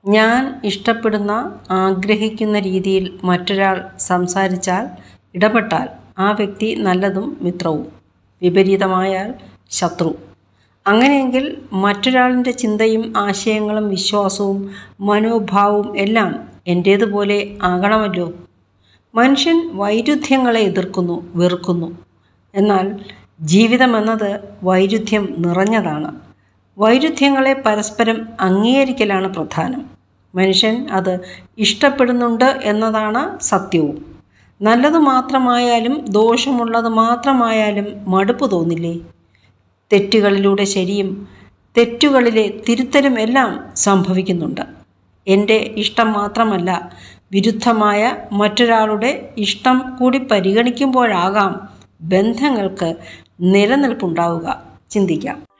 ഞാൻ ഇഷ്ടപ്പെടുന്ന ആഗ്രഹിക്കുന്ന രീതിയിൽ മറ്റൊരാൾ സംസാരിച്ചാൽ ഇടപെട്ടാൽ ആ വ്യക്തി നല്ലതും മിത്രവും വിപരീതമായാൽ ശത്രു അങ്ങനെയെങ്കിൽ മറ്റൊരാളിൻ്റെ ചിന്തയും ആശയങ്ങളും വിശ്വാസവും മനോഭാവവും എല്ലാം എൻ്റേതുപോലെ ആകണമല്ലോ മനുഷ്യൻ വൈരുദ്ധ്യങ്ങളെ എതിർക്കുന്നു വെറുക്കുന്നു എന്നാൽ ജീവിതമെന്നത് വൈരുദ്ധ്യം നിറഞ്ഞതാണ് വൈരുദ്ധ്യങ്ങളെ പരസ്പരം അംഗീകരിക്കലാണ് പ്രധാനം മനുഷ്യൻ അത് ഇഷ്ടപ്പെടുന്നുണ്ട് എന്നതാണ് സത്യവും നല്ലത് മാത്രമായാലും ദോഷമുള്ളത് മാത്രമായാലും മടുപ്പ് തോന്നില്ലേ തെറ്റുകളിലൂടെ ശരിയും തെറ്റുകളിലെ തിരുത്തലും എല്ലാം സംഭവിക്കുന്നുണ്ട് എൻ്റെ ഇഷ്ടം മാത്രമല്ല വിരുദ്ധമായ മറ്റൊരാളുടെ ഇഷ്ടം കൂടി പരിഗണിക്കുമ്പോഴാകാം ബന്ധങ്ങൾക്ക് നിലനിൽപ്പുണ്ടാവുക ചിന്തിക്കാം